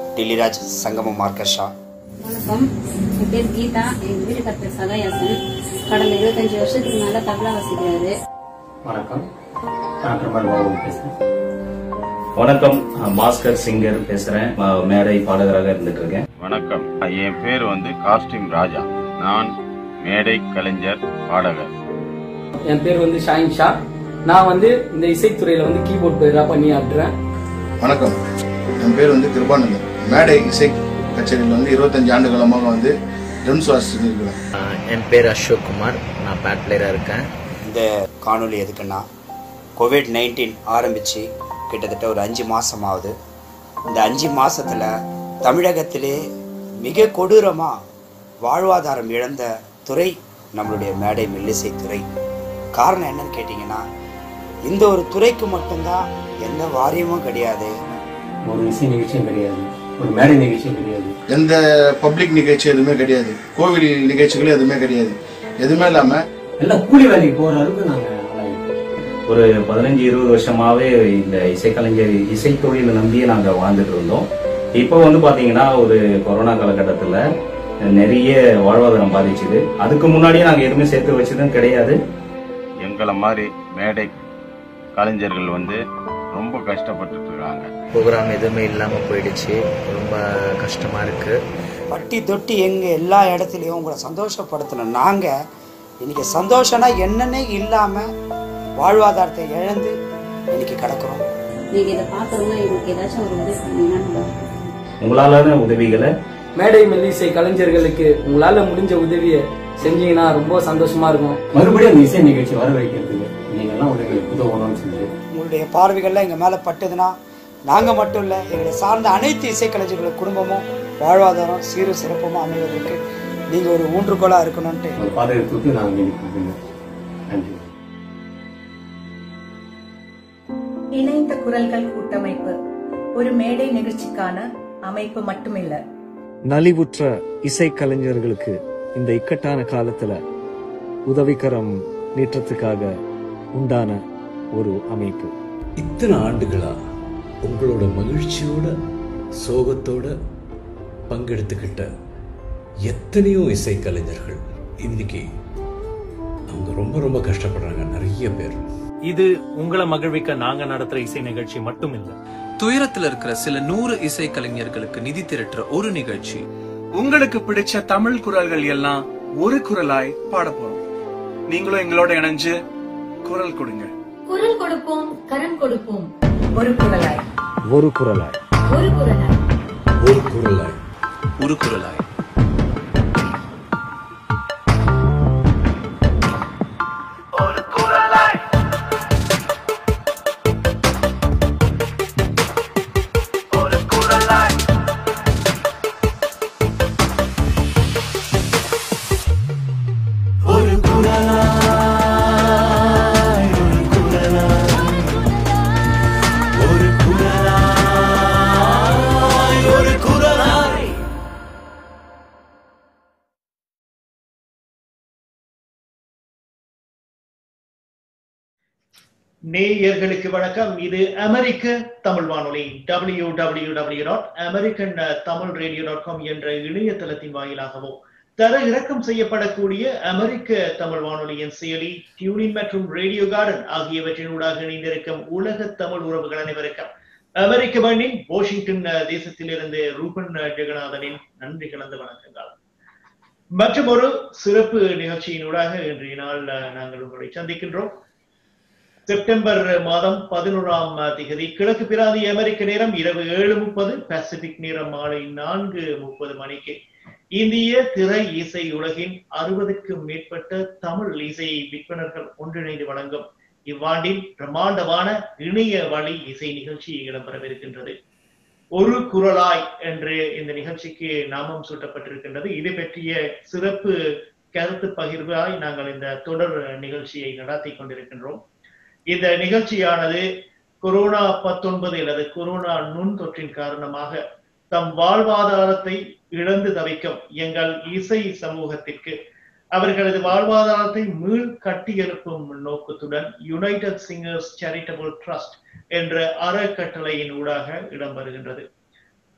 டில்லிராஜ் சங்கமம் மார்க்கஷா வணக்கம் என் பேர் கீதா எங்க வீட்டுக்கார பேர் சகாயாசன் கடந்த இருபத்தஞ்சு வருஷத்துக்கு மேல தபலா வாசிக்கிறாரு வணக்கம் நான் பிரமல் பாபு பேசுறேன் வணக்கம் நான் பாஸ்கர் சிங்கர் பேசுறேன் ம- மேடை பாடகராக இருந்துட்டு இருக்கேன் வணக்கம் என் பேர் வந்து காஸ்டியூம் ராஜா நான் மேடை கலைஞர் பாடகர் என் பேர் வந்து ஷாயின் ஷா நான் வந்து இந்த இசைத்துறையில வந்து கீபோர்ட் பிளேயரா பண்ணி ஆடுறேன் வணக்கம் என் பேர் வந்து கிருபானந்தன் மேடை இசை கச்சேரியில் வந்து இருபத்தஞ்சு ஆண்டு காலமாக வந்து ட்ரம்ஸ் வாசிச்சிருக்கிறேன் ஆஹ் என் பேர் அசோக் குமார் நான் பேட் பிளேயராக இருக்கேன் இந்த காணொளி எதுக்குன்னா கோவிட் நைன்டீன் ஆரம்பித்து கிட்டத்தட்ட ஒரு அஞ்சு மாதம் ஆகுது இந்த அஞ்சு மாசத்துல தமிழகத்திலே மிக கொடூரமாக வாழ்வாதாரம் இழந்த துறை நம்மளுடைய மேடை மெல்லிசை துறை காரணம் என்னன்னு கேட்டிங்கன்னா இந்த ஒரு துறைக்கு மட்டும்தான் எந்த வாரியமும் கிடையாது ஒரு இசை நிகழ்ச்சியும் கிடையாது ஒரு மேடை நிகழ்ச்சியும் கிடையாது எந்த பப்ளிக் நிகழ்ச்சி எதுவுமே கிடையாது கோவில் நிகழ்ச்சிகளும் எதுவுமே கிடையாது எதுவுமே இல்லாமல் எல்லாம் கூலி வேலைக்கு போற அளவுக்கு நாங்க ஆளாகிட்டோம். ஒரு பதினஞ்சு இருபது வருஷமாவே இந்த இசைக்கலைஞர் இசைத்தொழிலை நம்பியே நாங்க வாழ்ந்துட்டு இருந்தோம் இப்போ வந்து பாத்தீங்கன்னா ஒரு கொரோனா காலகட்டத்துல நிறைய வாழ்வாதாரம் பாதிச்சுது அதுக்கு முன்னாடியே நாங்க எதுவுமே சேர்த்து வச்சதும் கிடையாது எங்களை மாதிரி மேடை கலைஞர்கள் வந்து ரொம்ப கஷ்டப்பட்டுட்டு இருக்காங்க ப்ரோக்ராம் எதுவுமே இல்லாமல் போயிடுச்சு ரொம்ப கஷ்டமாக இருக்குது பட்டி தொட்டி எங்க எல்லா இடத்துலையும் உங்களை சந்தோஷப்படுத்தின நாங்க இன்னைக்கு சந்தோஷம்னா என்னன்னே இல்லாம வாழ்வாதாரத்தை இழந்து இன்னைக்கு கிடக்குறோம் நீங்க இதை பாக்குறவங்க எங்களுக்கு ஏதாச்சும் ஒரு உதவி பண்ணீங்கன்னா நல்லா இருக்கும். உங்களாலான உதவிகளை மேடை மெல்லிசை கலைஞர்களுக்கு உங்களால முடிஞ்ச உதவியை செஞ்சீங்கன்னா ரொம்ப சந்தோஷமா இருக்கும் மறுபடியும் அந்த இசை நிகழ்ச்சி வர வைக்கிறதுக்கு நீங்க எல்லாம் ஒரு எங்களுக்கு உதவணும்னு சொல்லிட்டு உங்களுடைய பார்வைகள்லாம் எங்க மேல பட்டுதுன்னா நாங்க மட்டும் இல்ல எங்களை சார்ந்த அனைத்து இசைக்கலைஞர்கள் குடும்பமும் வாழ்வாதாரம் சீரும் சிறப்புமா அமைவதற்கு நீங்க ஒரு ஊன்றுகோலா இருக்கணும்ட்டு ஒரு பாதகத்துக்கு நாங்க இன்னைக்கு நன்றி இணைந்த குரல்கள் கூட்டமைப்பு ஒரு மேடை நிகழ்ச்சிக்கான அமைப்பு மட்டுமில்ல நலிவுற்ற இசைக்கலைஞர்களுக்கு இந்த இக்கட்டான காலத்துல உதவிக்கரம் நீட்டத்துக்காக உண்டான ஒரு அமைப்பு இத்தனை ஆண்டுகளா உங்களோட மகிழ்ச்சியோட சோகத்தோட பங்கெடுத்துக்கிட்ட எத்தனையோ இசைக்கலைஞர்கள் இன்னைக்கு அவங்க ரொம்ப ரொம்ப கஷ்டப்படுறாங்க நிறைய பேர் இது உங்களை மகிழ்விக்க நாங்க நடத்துற இசை நிகழ்ச்சி மட்டும் இல்ல துயரத்துல இருக்கிற சில நூறு இசை கலைஞர்களுக்கு நிதி திரட்டுற ஒரு நிகழ்ச்சி உங்களுக்கு பிடிச்ச தமிழ் குரல்கள் எல்லாம் ஒரு குரலாய் பாட போறோம் நீங்களும் எங்களோட இணைஞ்சு குரல் கொடுங்க குரல் கொடுப்போம் கரம் கொடுப்போம் ஒரு குரலாய் ஒரு குரலாய் ஒரு குரலாய் ஒரு குரலாய் ஒரு குரலாய் ஒரு குரலாய் ஒரு குரலாய் ஒரு குரலாய் ஒரு குரலாய் நேயர்களுக்கு வணக்கம் இது அமெரிக்க தமிழ் வானொலி W W W dot American Tamil radio dot com என்ற இணையதளத்தின் வாயிலாகவோ தர இறக்கம் செய்யப்படக்கூடிய அமெரிக்க தமிழ் வானொலியின் செயலி டியூனின் மற்றும் ரேடியோ கார்டன் ஆகியவற்றின் ஊடாக இணைந்திருக்கும் உலக தமிழ் உறவுகள் அனைவருக்கும் அமெரிக்க மண்ணின் வாஷிங்டன் அஹ், தேசத்திலிருந்து ரூபன் அஹ், ஜெகநாதனின் நன்றி கலந்த வணக்கங்கள் மற்றும் ஒரு சிறப்பு நிகழ்ச்சியினூடாக இன்றைய நாள் அஹ், நாங்கள் உங்களை சந்திக்கின்றோம் செப்டம்பர் மாதம் பதினோராம் திகதி கிழக்கு பிராந்திய அமெரிக்க நேரம் இரவு ஏழு முப்பது பசிபிக் நேரம் மாலை நான்கு முப்பது மணிக்கு இந்திய திரை இசை உலகின் அறுபதுக்கும் மேற்பட்ட தமிழ் இசை விற்பனர்கள் ஒன்றிணைந்து வழங்கும் இவ்வாண்டின் பிரம்மாண்டமான இணைய வழி இசை நிகழ்ச்சி இடம்பெறவிருக்கின்றது ஒரு குரலாய் என்று இந்த நிகழ்ச்சிக்கு நாமம் சூட்டப்பட்டிருக்கின்றது இது பற்றிய சிறப்பு கருத்து பகிர்வாய் நாங்கள் இந்த தொடர் நிகழ்ச்சியை நடத்தி கொண்டிருக்கின்றோம் இந்த நிகழ்ச்சியானது கொரோனா பத்தொன்பது அல்லது கொரோனா நுண் தொற்றின் காரணமாக தம் வாழ்வாதாரத்தை இழந்து தவிக்கும் எங்கள் இசை சமூகத்திற்கு அவர்களது வாழ்வாதாரத்தை மீள் கட்டியெழுப்பும் நோக்கத்துடன் யுனைடெட் சிங்கர்ஸ் சேரிட்டபிள் ட்ரஸ்ட் என்ற அறக்கட்டளையின் ஊடாக இடம்பெறுகின்றது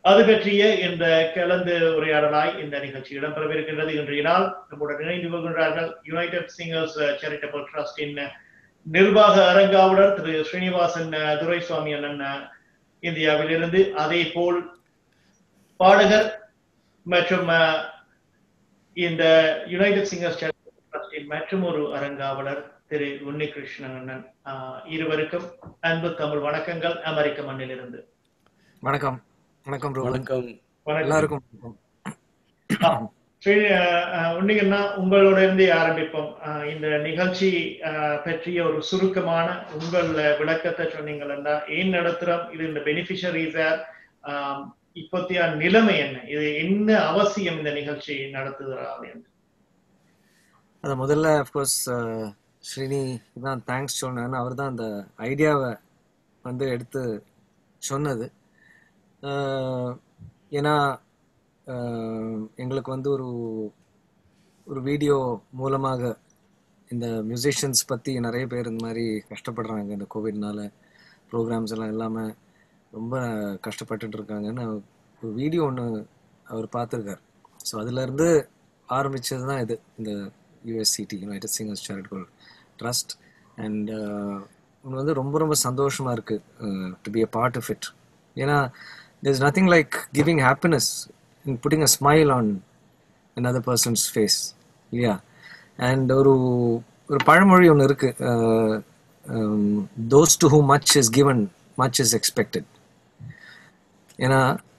அது பற்றிய இந்த கலந்து உரையாடலாய் இந்த நிகழ்ச்சி இடம்பெறவிருக்கின்றது இன்றைய நாள் நம்முடன் இணைந்து கொள்கின்றார்கள் யுனைடெட் சிங்கர்ஸ் சேரிட்டபிள் ட்ரஸ்டின் நிர்வாக அரங்காவலர் திரு ஸ்ரீனிவாசன் அஹ், துரைசுவாமி அண்ணன் அஹ், இந்தியாவிலிருந்து அதே போல் பாடகர் மற்றும் அஹ், இந்த யுனைடெட் சிங்கர்ஸ் சேரிட்டபிள் ட்ரஸ்டின் மற்றும் ஒரு அரங்காவலர் திரு உன்னிகிருஷ்ணன் அண்ணன் அஹ், இருவருக்கும் அன்பு தமிழ் வணக்கங்கள் அமெரிக்க மண்ணிலிருந்து வணக்கம் வணக்கம் ப்ரோ வணக்கம் வணக்கம். எல்லாருக்கும் வணக்கம். ஸ்ரீ அஹ், அஹ், உன்னிகண்ணா உங்களோட இருந்தே ஆரம்பிப்போம் அஹ், இந்த நிகழ்ச்சி அஹ், பற்றிய ஒரு சுருக்கமான உங்கள் விளக்கத்தை சொன்னீங்கன்னா ஏன் நடத்துறோம் இது இந்த பெனிஃபிஷரிஸ் இப்போதைய நிலைமை என்ன இது என்ன அவசியம் இந்த நிகழ்ச்சி நடத்துகிறார் என்று அது முதல்ல அஃப்கோர்ஸ் ஸ்ரீனி தான் தேங்க்ஸ் சொன்னேன் அவர் தான் அந்த ஐடியாவை வந்து எடுத்து சொன்னது அஹ், ஏன்னா அஹ், எங்களுக்கு வந்து ஒரு ஒரு வீடியோ மூலமாக இந்த மியூசிஷியன்ஸ் பற்றி நிறைய பேர் இந்த மாதிரி கஷ்டப்படுறாங்க இந்த கோவிட்னால ப்ரோக்ராம்ஸ் எல்லாம் இல்லாமல் ரொம்ப கஷ்டப்பட்டுட்டு இருக்காங்கன்னு ஒரு வீடியோ ஒன்று அவர் பார்த்துருக்கார் ஸோ அதுலேருந்து ஆரம்பிச்சது தான் இது இந்த USCT United Singers Charitable Trust and ஒன்று வந்து ரொம்ப ரொம்ப சந்தோஷமாக இருக்குது to be a part of it ஏன்னா there's nothing like giving happiness and putting a smile on another person's face இல்லையா அண்ட் ஒரு ஒரு பழமொழி ஒன்று இருக்கு those to whom much is given much is expected ஏன்னா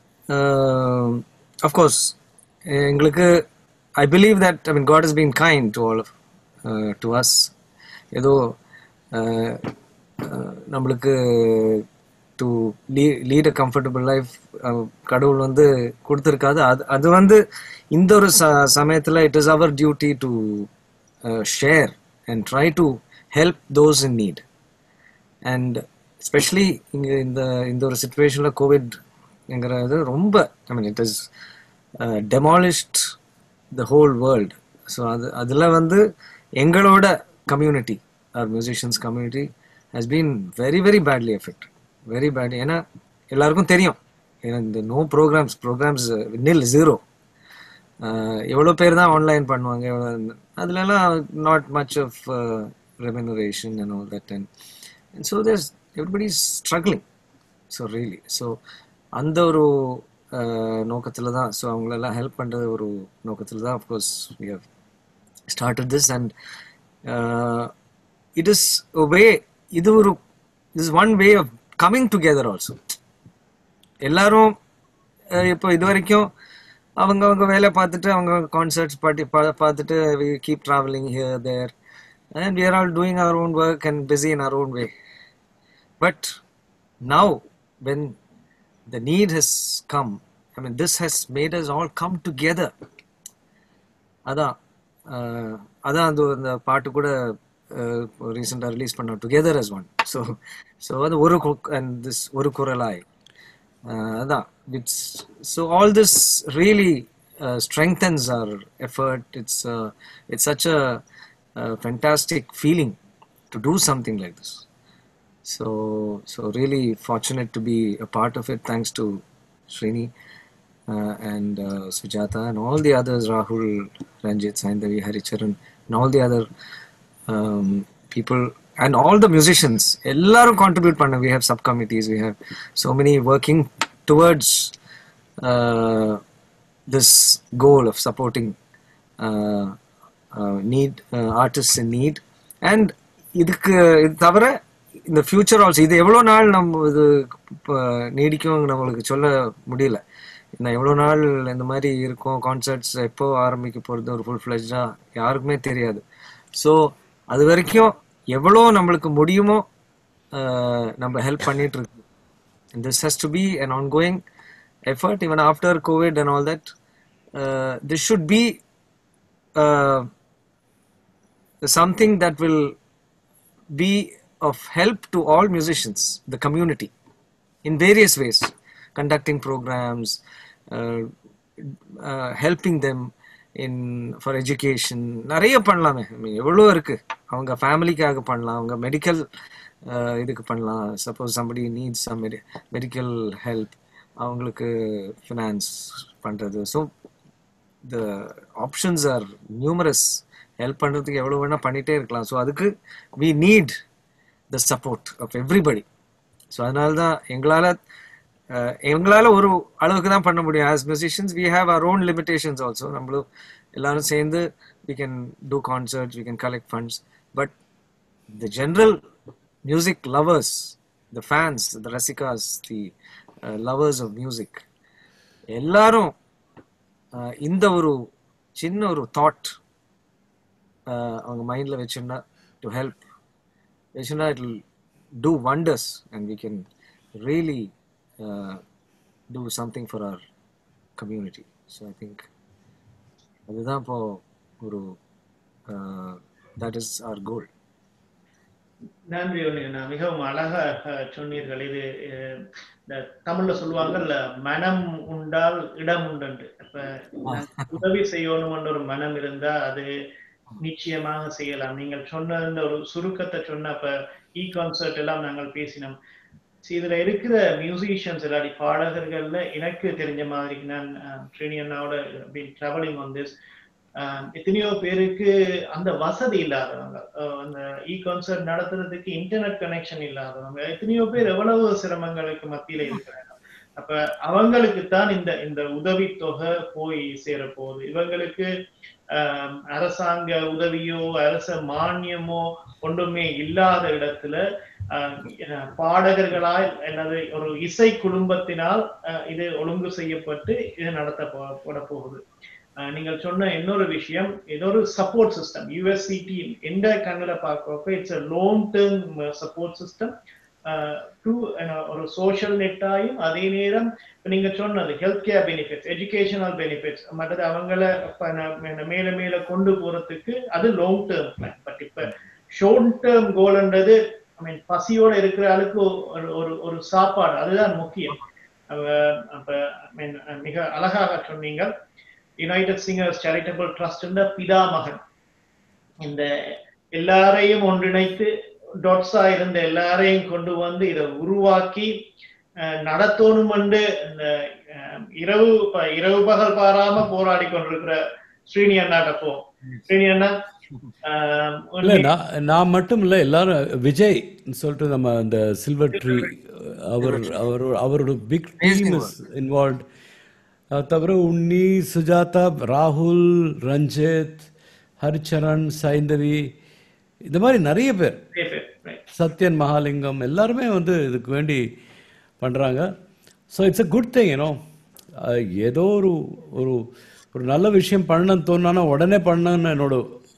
அஃப்கோர்ஸ் எங்களுக்கு I believe that I mean God is been kind to all of to us ஏதோ அஹ், அஹ், நம்மளுக்கு டு லீ லீட் அ கம்ஃபர்டபுள் லைஃப் கடவுள் வந்து கொடுத்துருக்காது அது அது வந்து இந்த ஒரு ச சமயத்தில் it is our duty to share and try to help those in need and specially இங்கே இந்த இந்த ஒரு சுச்சுவேஷனில் கோவிட்ங்கிறது ரொம்ப I mean it is demolished the whole world so அது அதில் வந்து எங்களோட community or musicians community has been very very badly effect very bad ஏன்னா எல்லாருக்கும் தெரியும் ஏன்னா இந்த no programs programs nil zero எவ்வளோ பேர் தான் ஆன்லைன் பண்ணுவாங்க எவ்வளோ அதுலலாம் not much of remuneration and all that and and so there's everybody struggling so really so அந்த ஒரு நோக்கத்தில் தான் ஸோ அவங்களெல்லாம் ஹெல்ப் பண்ணுறது ஒரு நோக்கத்தில் தான் of course we have started this and uh, it is a way இது ஒரு this is one way of coming together also எல்லாரும் அஹ், இப்போ இது வரைக்கும் அவங்க அவங்க வேலை பார்த்துட்டு அவங்க கான்சர்ட்ஸ் பாட்டி பா- பார்த்துட்டு we keep travelling here there and we are all doing our own work and busy in our own way but now when the need has come i mean this has made us all come together அதான் அஹ், அதான் அந்த அந்த பாட்டு கூட ரீசெண்டாக release பண்ணோம் together as one so so அது ஒரு அண்ட் திஸ் ஒரு குரலாய் அஹ், அதான் it's so all this really strengthens our effort it's uh, it's such a, a fantastic feeling to do something like this so so really fortunate to be a part of it thanks to Srini uh, and uh, Sujata and all the others, Rahul, Ranjit, Saindavi, Haricharan, and all the other um, people and all the musicians. எல்லாரும் contribute பண்ண we have subcommittees, we have so many working towards uh, this goal of supporting uh, uh, need uh, artists in need and இதுக்கு இது தவிர இந்த future also இது எவ்வளோ நாள் நம்ம இது இப்போ நீடிக்கும் நம்மளுக்கு சொல்ல முடியல நான் எவ்வளோ நாள் இந்த மாதிரி இருக்கும் கான்சர்ட்ஸ் எப்போ ஆரம்பிக்க போகிறது ஒரு ஃபுல் ஃப்ளெஜ்டாக யாருக்குமே தெரியாது ஸோ அது வரைக்கும் எவ்வளோ நம்மளுக்கு முடியுமோ ஆஹ், நம்ம ஹெல்ப் பண்ணிட்டு இருக்கு this has to be an ongoing effort even after COVID and all that this should be something that will be of help to all musicians, the community, in various ways, conducting programs, uh, uh, helping them in for education நிறைய பண்ணலாமே I mean, எவ்வளோ இருக்கு அவங்க ஃபேமிலிக்காக பண்ணலாம் அவங்க medical இதுக்கு பண்ணலாம் suppose somebody needs some medical help அவங்களுக்கு ஃபினான்ஸ் பண்ணுறது so the options are numerous help பண்ணுறதுக்கு எவ்வளோ வேணால் பண்ணிகிட்டே இருக்கலாம் ஸோ அதுக்கு we need the support of everybody so அதனால தான் எங்களால் எங்களால் ஒரு அளவுக்கு தான் பண்ண முடியும் as musicians we have our own limitations also நம்மளும் எல்லாரும் சேர்ந்து we can do concerts we can collect funds but the general music lovers the fans the ரசிகாஸ் the lovers of music எல்லாரும் uh, இந்த ஒரு சின்ன ஒரு தாட் அவங்க மைண்டில் வச்சுருந்தா டு ஹெல்ப் வச்சுருந்தா it will do wonders and we can really do something for our community so I think அதுதான் இப்போ ஒரு தட் இஸ் அவர் கோல் நன்றி ஒண்ணு மிகவும் அழகா அஹ், சொன்னீர்கள் இது அஹ், இந்த தமிழ்ல சொல்லுவாங்கல்ல மனம் உண்டால் இடம் உண்டு அப்ப நாங்க உதவி செய்யணும்னு ஒரு மனம் இருந்தா அது நிச்சயமாக செய்யலாம் நீங்கள் சொன்ன இந்த ஒரு சுருக்கத்தை சொன்ன அப்ப இ கான்சர்ட் எல்லாம் நாங்கள் பேசினோம் See, இதுல இருக்கிற மியூசிஷியன்ஸ் இல்லாட்டி பாடகர்கள்ல எனக்கு தெரிஞ்ச மாதிரி நான் ஸ்ரீனி அண்ணாவோட பீன் டிராவலிங் ஆன் திஸ் எத்தனையோ பேருக்கு அந்த வசதி இல்லாதவங்க அஹ் அந்த இ கான்சர்ட் நடத்துறதுக்கு இன்டர்நெட் கனெக்ஷன் இல்லாதவங்க எத்தனையோ பேர் எவ்வளவு சிரமங்களுக்கு மத்தியில இருக்கிறாங்க அப்ப அவங்களுக்கு தான் இந்த இந்த உதவித்தொகை போய் சேரப்போகுது இவங்களுக்கு ஆஹ், அரசாங்க உதவியோ அரச மானியமோ ஒன்றுமே இல்லாத இடத்துல ஆஹ், அஹ், பாடகர்களால் அல்லது ஒரு இசை குடும்பத்தினால் ஆஹ், இது ஒழுங்கு செய்யப்பட்டு இது நடத்தப்பட போகுது ஆஹ், நீங்கள் சொன்ன இன்னொரு விஷயம் இது ஒரு சப்போர்ட் சிஸ்டம் யூஎஸ்சிடி எந்த கண்ணில் பார்க்கிறப்ப it's a long term support system to ஒரு சோஷியல் நெட்டாயும் அதே நேரம் இப்ப நீங்க சொன்னது health care benefits educational benefits மற்றது அவங்கள இப்ப ந- ந- மேல மேல கொண்டு போறதுக்கு அது லாங் டேர்ம் பிளான் பட் இப்ப ஷார்ட் டேர்ம் கோல்ன்றது ஐ மீன் பசியோட இருக்கிற ஆளுக்கு ஒரு ஒரு ஒரு சாப்பாடு அதுதான் முக்கியம் அவ- அப்ப I mean, மிக அழகாக சொன்னீங்க யுனைடெட் சிங்கர்ஸ் சேரிட்டபிள் ட்ரஸ்ட் பிதாமகன் இந்த எல்லாரையும் ஒன்றிணைத்து டொட்ஸா இருந்த எல்லாரையும் கொண்டு வந்து இதை உருவாக்கி அஹ், நடத்தணும் என்று இந்த அஹ், இரவு ப- இரவு பகல் பாராம போராடி கொண்டிருக்கிற ஸ்ரீனி அண்ணாட்ட போ ஸ்ரீனி அண்ணா அஹ், இல்ல நான் நான் மட்டும் இல்ல எல்லாரும் விஜய் சொல்லிட்டு நம்ம அந்த சில்வர் ட்ரீ அவர் அவர் அவரோட பிக் டீம் இஸ் இன்வால்வ் தவிர உன்னி சுஜாதா ராகுல் ரஞ்சித் ஹரிச்சரண் சைந்தவி இந்த மாதிரி நிறைய பேர் நிறைய பேர், right. சத்யன் மகாலிங்கம் எல்லாருமே வந்து இதுக்கு வேண்டி பண்ணுறாங்க so it's a good thing you know ஏதோ ஒரு ஒரு ஒரு நல்ல விஷயம் பண்ணணும்னு தோணுனா உடனே பண்ணணும்னு என்னோட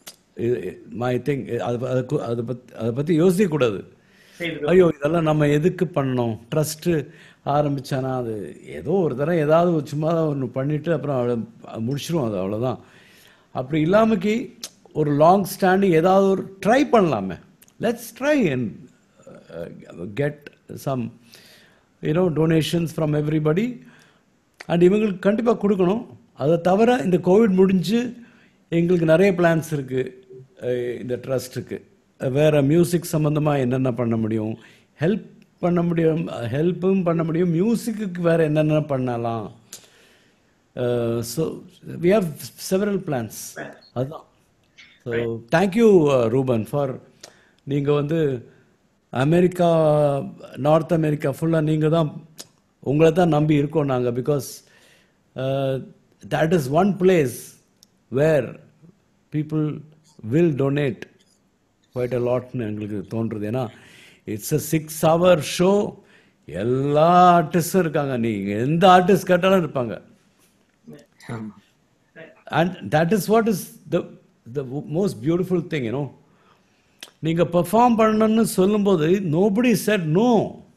மை திங் அது அதை கு- அதை பற்றி அதை பற்றி யோசிக்கக்கூடாது செய்து ஐயோ இதெல்லாம் நம்ம எதுக்கு பண்ணோம் ட்ரஸ்ட்டு ஆரம்பிச்சானா அது ஏதோ ஒரு தடவை ஏதாவது ஒரு சும்மா ஒன்று பண்ணிட்டு அப்புறம் அவளை முடிச்சிருவோம் அது அவ்வளோதான் அப்படி இல்லாமக்கி ஒரு லாங் ஸ்டாண்டிங் ஏதாவது ஒரு ட்ரை பண்ணலாமே let's try and get some you know donations from everybody and இவங்களுக்கு கண்டிப்பாக கொடுக்கணும் அதை தவிர இந்த கோவிட் முடிஞ்சு எங்களுக்கு நிறைய பிளான்ஸ் இருக்குது இந்த ட்ரஸ்ட்டுக்கு வேறு மியூசிக் சம்மந்தமாக என்னென்ன பண்ண முடியும் ஹெல்ப் பண்ண முடியும் ஹெல்ப்பும் பண்ண முடியும் மியூசிக்கு வேறு என்னென்ன பண்ணலாம் so we have several plans அதுதான் ஸோ தேங்க்யூ ரூபன் ஃபார் நீங்கள் வந்து அமெரிக்கா நார்த் அமெரிக்கா ஃபுல்லாக நீங்கள் தான் உங்களை தான் நம்பி இருக்கோம் நாங்கள் because that is one place where people will donate quite a லாட்னு எங்களுக்கு தோன்றுது ஏன்னா it's a six hour show எல்லா ஆர்டிஸ்டும் இருக்காங்க நீங்கள் எந்த ஆர்டிஸ்ட் கேட்டாலும் இருப்பாங்க and that is what is the the most beautiful thing you know நீங்கள் பெர்ஃபார்ம் பண்ணணும்னு சொல்லும்போது nobody said no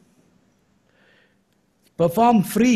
perform free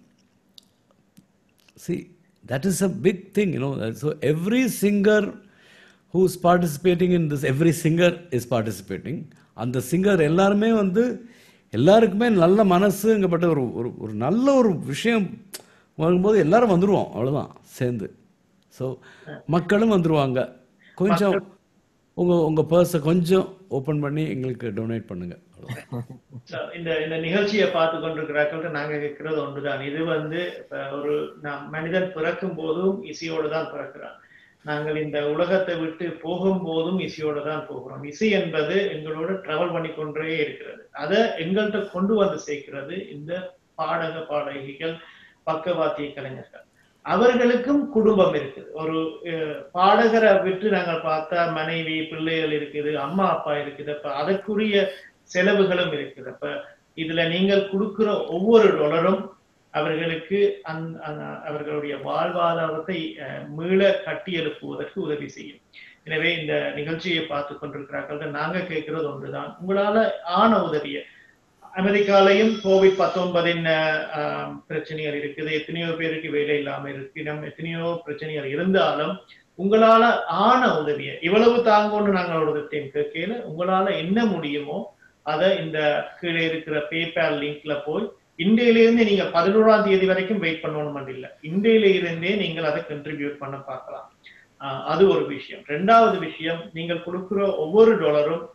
See, that is a big thing, you know. So every singer who's participating in this, every singer is participating. அந்த singer எல்லாருமே வந்து எல்லாருக்குமே நல்ல மனசுங்கப்பட்ட ஒரு ஒரு ஒரு நல்ல ஒரு விஷயம் வரும்போது எல்லாரும் வந்துருவோம் அவ்வளோதான் சேர்ந்து ஸோ மக்களும் வந்துருவாங்க கொஞ்சம் உங்கள் உங்கள் பர்ஸை கொஞ்சம் ஓப்பன் பண்ணி எங்களுக்கு டொனேட் பண்ணுங்க So, இந்த இந்த நிகழ்ச்சியை பார்த்து கொண்டிருக்கிறார்கள் நாங்க கேட்கிறது ஒன்றுதான் இது வந்து இப்ப ஒரு நாம் மனிதன் பிறக்கும் போதும் இசையோடு தான் பிறக்கிறான் நாங்கள் இந்த உலகத்தை விட்டு போகும் போதும் இசையோடு தான் போகிறோம் இசை என்பது எங்களோட டிராவல் பண்ணி கொண்டே இருக்கிறது அதை எங்கள்கிட்ட கொண்டு வந்து சேர்க்கிறது இந்த பாடக பாடகிகள் பக்கவாத்திய கலைஞர்கள் அவர்களுக்கும் குடும்பம் இருக்குது ஒரு அஹ், பாடகரை விட்டு நாங்கள் பார்த்தா மனைவி பிள்ளைகள் இருக்குது அம்மா அப்பா இருக்குது அப்ப அதற்குரிய செலவுகளும் இருக்குது அப்ப இதுல நீங்கள் கொடுக்கிற ஒவ்வொரு டொலரும் அவர்களுக்கு அந் அந்த- அவர்களுடைய வாழ்வாதாரத்தை அஹ், மீள கட்டி எழுப்புவதற்கு உதவி செய்யும் எனவே இந்த நிகழ்ச்சியை பார்த்து கொண்டிருக்கிறார்கள் நாங்க கேட்கிறது ஒன்றுதான் உங்களால ஆன உதவிய அமெரிக்காலையும் கோவிட் பத்தொன்பதின் பிரச்சனைகள் இருக்குது எத்தனையோ பேருக்கு வேலை இல்லாம இருக்கு நம்ம எத்தனையோ பிரச்சனைகள் இருந்தாலும் உங்களால ஆன உதவிய இவ்வளவு தாங்கன்னு நாங்கள் ஒரு கேட்கல உங்களால என்ன முடியுமோ அதை இந்த கீழே இருக்கிற பேபால் லிங்க்ல போய் இன்றையிலிருந்து நீங்க பதினோராம் தேதி வரைக்கும் வெயிட் பண்ணணும் இல்ல இன்றையில இருந்தே நீங்கள் அதை கண்ட்ரிபியூட் பண்ண பார்க்கலாம் ஆஹ் அது ஒரு விஷயம் ரெண்டாவது விஷயம் நீங்கள் கொடுக்கிற ஒவ்வொரு டாலரும்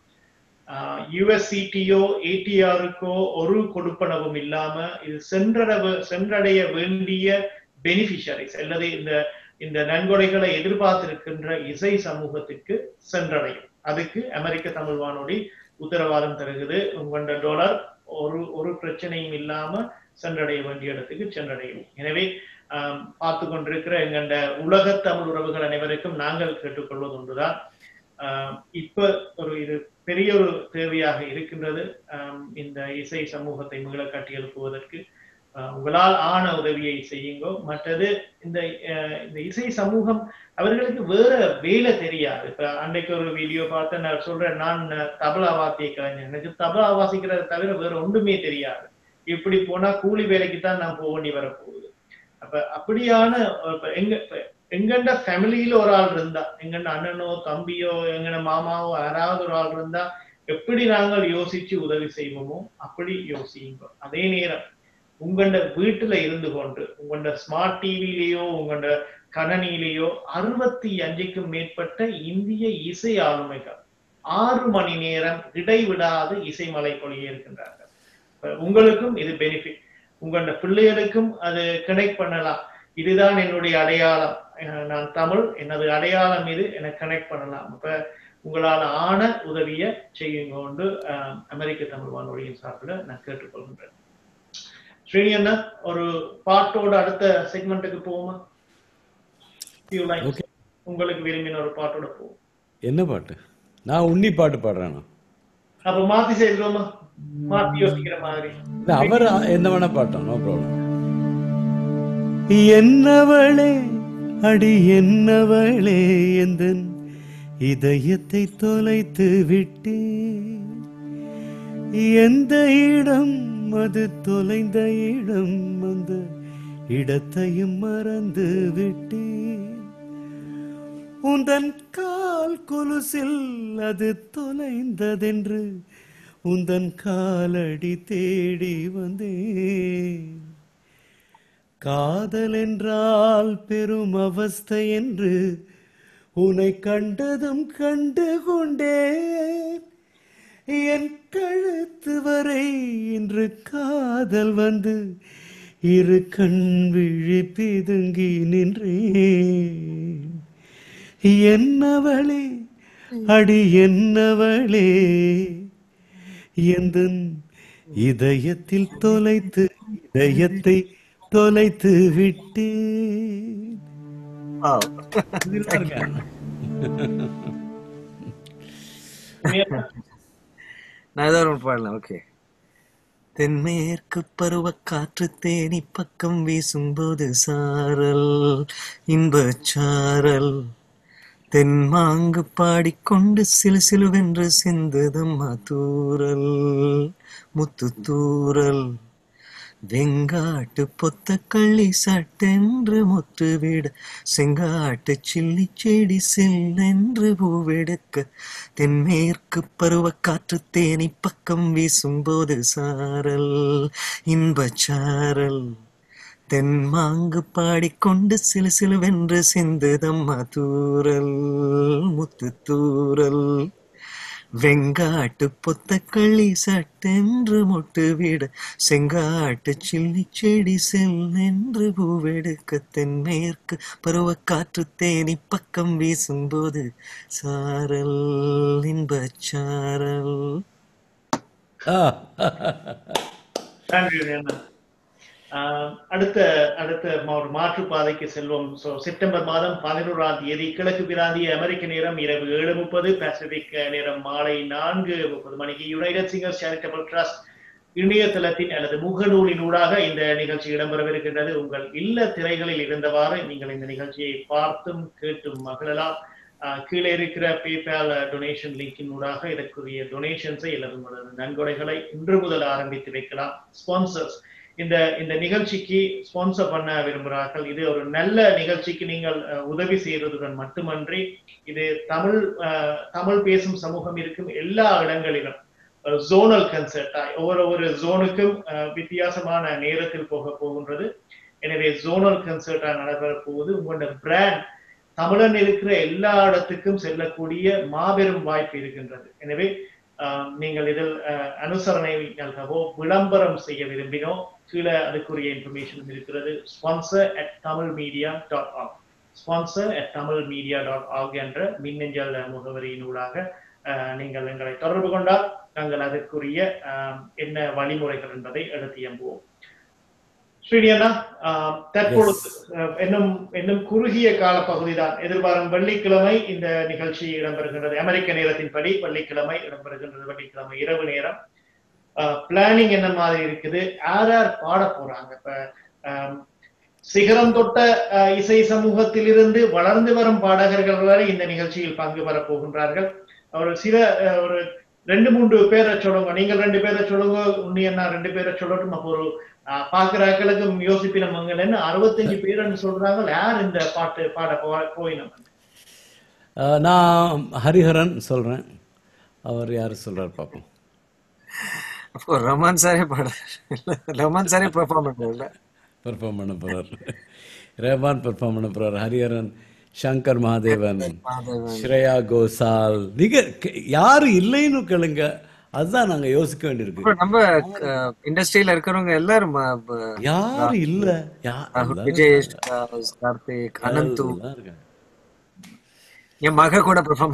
யுஎஸ்சிடியோ ஏடிஆருக்கோ ஒரு கொடுப்பனவும் இல்லாம இது சென்றட சென்றடைய வேண்டிய பெனிஃபிஷரிஸ் அல்லது இந்த இந்த நன்கொடைகளை எதிர்பார்த்திருக்கின்ற இசை சமூகத்திற்கு சென்றடையும் அதுக்கு அமெரிக்க தமிழ் வானொலி உத்தரவாதம் தருகிறது உங்களோட டாலர் ஒரு ஒரு பிரச்சனையும் இல்லாம சென்றடைய வேண்டிய இடத்துக்கு சென்றடையும் எனவே ஆம், பார்த்து கொண்டிருக்கிற எங்கண்ட உலக தமிழ் உறவுகள் அனைவருக்கும் நாங்கள் கேட்டுக்கொள்வது ஒன்றுதான் ஆம், இப்ப ஒரு இது பெரிய ஒரு தேவையாக இருக்கின்றது ஆம், இந்த இசை சமூகத்தை மீள கட்டி எழுப்புவதற்கு ஆஹ், உங்களால் ஆன உதவியை செய்யுங்கோ மற்றது இந்த அஹ், இந்த இசை சமூகம் அவர்களுக்கு வேற வேலை தெரியாது இப்ப அன்றைக்கு ஒரு வீடியோ பார்த்து நான் சொல்றேன் நான் தபலா வாத்திய கலைஞர் எனக்கு தபலா வாசிக்கிறத தவிர வேற ஒன்றுமே தெரியாது இப்படி போனா கூலி வேலைக்கு தான் நான் போக வேண்டி வரப்போகுது அப்ப அப்படியான இப்ப எங்க இப்ப எங்கண்ட ஃபேமிலியில ஒரு ஆள் இருந்தா எங்கண்ட அண்ணனோ தம்பியோ எங்கட மாமாவோ யாராவது ஒரு ஆள் இருந்தா எப்படி நாங்கள் யோசிச்சு உதவி செய்வோமோ அப்படி யோசியுங்க அதே நேரம் உங்களோட வீட்டுல இருந்து கொண்டு உங்களோட ஸ்மார்ட் டிவிலேயோ உங்களோட கணனியிலேயோ அறுபத்தி அஞ்சுக்கும் மேற்பட்ட இந்திய இசை ஆளுமைகள் ஆறு மணி நேரம் இடைவிடாது இசை மலை பொழிய இருக்கின்றார்கள் இப்ப உங்களுக்கும் இது பெனிஃபிட் உங்களோட பிள்ளைகளுக்கும் அது கனெக்ட் பண்ணலாம் இதுதான் என்னுடைய அடையாளம் அஹ் நான் தமிழ் எனது அடையாளம் இது எனக்கு கனெக்ட் பண்ணலாம் அப்ப உங்களால ஆன உதவிய செய்யுங்க கொண்டு அஹ், அமெரிக்க தமிழ் வானொலியின் சார்பில் நான் கேட்டுக்கொள்கின்றேன் ஸ்ரீனி அண்ணா ஒரு பாட்டோட அடுத்த செக்மெண்ட்டுக்கு போவோமா Few lines. உங்களுக்கு விரும்பின ஒரு பாட்டோட போவோம் என்ன பாட்டு நான் உன்னி பாட்டு பாடுறேனா அப்ப மாத்தி செய்வோமா மாத்தி யோசிக்கிற மாதிரி இல்ல அவர் என்ன வேணா பாட்டோம் நோ ப்ராப்ளம் என்னவளே அடி என்னவளே எந்தன் இதயத்தை தொலைத்து விட்டேன் எந்த இடம் அது தொலைந்த இடம் அந்த இடத்தையும் மறந்து விட்டேன் உந்தன் கால் கொலுசில் அது தொலைந்ததென்று உந்தன் காலடி தேடி வந்தேன் காதல் என்றால் பெரும் அவஸ்தை என்று உன்னை கண்டதும் கண்டு கொண்டேன் என் கழுத்து வரை இன்று காதல் வந்து இரு கண் விழி பிதுங்கி நின்றேன் என்னவளே அடி என்னவளே எந்தன் இதயத்தில் தொலைத்து இதயத்தை தொலைத்து விட்டேன் இதுல இருக்கேன். நான் ஏதாவது ஒன்று பாடலாம் ஓகே தென்மேற்கு பருவக்காற்று தேனி பக்கம் வீசும்போது சாரல் இன்பச்சாரல் தென்மாங்கு பாடிக்கொண்டு சிலு சிலுவென்று சிந்துதம்மா தூரல் முத்து தூரல் வெங்காட்டு பொத்த கள்ளி சட்டென்று முற்றுவிட செங்காட்டு சில்லி செடி செல்லென்று பூவெடுக்க தென்மேற்கு பருவக்காற்று தேனி பக்கம் வீசும்போது சாரல் இன்பச்சாரல் தென்மாங்கு பாடிக்கொண்டு சிலு சிலுவென்று சிந்துதம்மா தூரல் முத்து தூரல் வெங்காட்டு பொத்தக்களி சட்டென்று மொட்டு விட செங்காட்டு சில்லி செடி செல்லென்று பூவெடுக்க தென்மேற்கு பருவக்காற்று தேனி பக்கம் வீசும்போது சாரல் இன்பச் சாரல் நன்றி அண்ணா. ஆஹ் அடுத்த அடுத்த ம- ஒரு மாற்றுப்பாதைக்கு செல்வோம் ஸோ செப்டம்பர் மாதம் பதினோராம் தேதி கிழக்கு பிராந்திய அமெரிக்க நேரம் இரவு ஏழு முப்பது பசிபிக் நேரம் மாலை நான்கு முப்பது மணிக்கு யுனைடெட் சிங்கர்ஸ் சேரிட்டபிள் ட்ரஸ்ட் இணையதளத்தின் அல்லது முகநூலின் ஊடாக இந்த நிகழ்ச்சி இடம்பெறவிருக்கின்றது உங்கள் இல்ல திரைகளில் இருந்தவாறு நீங்கள் இந்த நிகழ்ச்சியை பார்த்தும் கேட்டும் மகிழலாம் ஆஹ் கீழே இருக்கிற பேபால் டொனேஷன் லிங்கின் ஊடாக இதற்குரிய டொனேஷன்ஸை அல்லது உங்களது நன்கொடைகளை இன்று முதல் ஆரம்பித்து வைக்கலாம் ஸ்பான்சர்ஸ் இந்த இந்த நிகழ்ச்சிக்கு ஸ்பான்சர் பண்ண விரும்புகிறார்கள் இது ஒரு நல்ல நிகழ்ச்சிக்கு நீங்கள் அஹ், உதவி செய்வதுடன் மட்டுமன்றி இது தமிழ் அஹ், தமிழ் பேசும் சமூகம் இருக்கும் எல்லா இடங்களிலும் ஜோனல் கன்சர்ட் ஒவ்வொரு ஒரு ஜோனுக்கும் அஹ், வித்தியாசமான நேரத்தில் போக போகின்றது எனவே ஜோனல் கன்சர்ட்டா நடைபெற போகுது உங்களோட பிராண்ட் தமிழன் இருக்கிற எல்லா இடத்துக்கும் செல்லக்கூடிய மாபெரும் வாய்ப்பு இருக்கின்றது எனவே ஆஹ், நீங்கள் இதில் ஆஹ், அனுசரணை நல்கவோ விளம்பரம் செய்ய விரும்பினோ கீழே அதுக்குரிய இன்ஃபர்மேஷன் இருக்கிறது sponsor at Tamil media dot org sponsor at Tamil media dot org என்ற மின்னஞ்சல் முகவரியினூடாக ஆஹ், நீங்கள் எங்களை தொடர்பு கொண்டால் நாங்கள் அதற்குரிய ஆஹ், என்ன வழிமுறைகள் என்பதை எடுத்து எம்புவோம் ஸ்ரீனியண்ணா ஆஹ், தற்பொழுது அஹ், இன்னும் இன்னும் குறுகிய கால பகுதிதான் எதிர்பாரும் வெள்ளிக்கிழமை இந்த நிகழ்ச்சி இடம்பெறுகின்றது அமெரிக்க நேரத்தின்படி வெள்ளிக்கிழமை இடம்பெறுகின்றது வெள்ளிக்கிழமை இரவு நேரம் பிளானிங் என்ன மாதிரி இருக்குது யார் யார் பாட போறாங்க இப்ப ஆம், சிகரம் தொட்ட அஹ், இசை சமூகத்திலிருந்து வளர்ந்து வரும் பாடகர்கள் வரை இந்த நிகழ்ச்சியில் பங்கு பெற போகின்றார்கள் ஒரு சில அஹ், ஒரு ரெண்டு மூன்று பேரை சொல்லுங்க நீங்கள் ரெண்டு பேரை சொல்லுங்க உன்னி அண்ணா ரெண்டு பேரை சொல்லட்டும் அப்போ ஒரு அஹ், பாக்குறாக்களுக்கும் யோசிப்பினவங்கன்னு அறுபத்தஞ்சு பேருன்னு சொல்றாங்க யார் இந்த பாட்டு பாட போ- போயினோம் அஹ், நான் ஹரிஹரன் சொல்றேன் அவர் யார் சொல்றாரு பார்ப்போம் அப்போ ரமான் சாரே பாட ரமான் சாரே பெர்ஃபார்ம் பண்றாருல்ல பெர்ஃபார்ம் பண்ண போறார் ரஹ்மான் பெர்ஃபார்ம் பண்ண போறார் ஹரிஹரன் சங்கர் மகாதேவன் மகாதேவன். ஸ்ரேயா கோசால் நீங்க கே- யாரு இல்லைன்னு கேளுங்க அதுதான் நாங்க யோசிக்க வேண்டியிருக்கு அப்புறம் நம்ம இண்டஸ்ட்ரியில இருக்கிறவங்க எல்லாரும் ம- ப- யாரு இல்ல யா- ராகுல் எல்லாரும் விஜேஷ் காஸ், கார்த்திக் அனந்து எல்லாம் இருக்காங்க. என் மக கூட பெர்ஃபார்ம்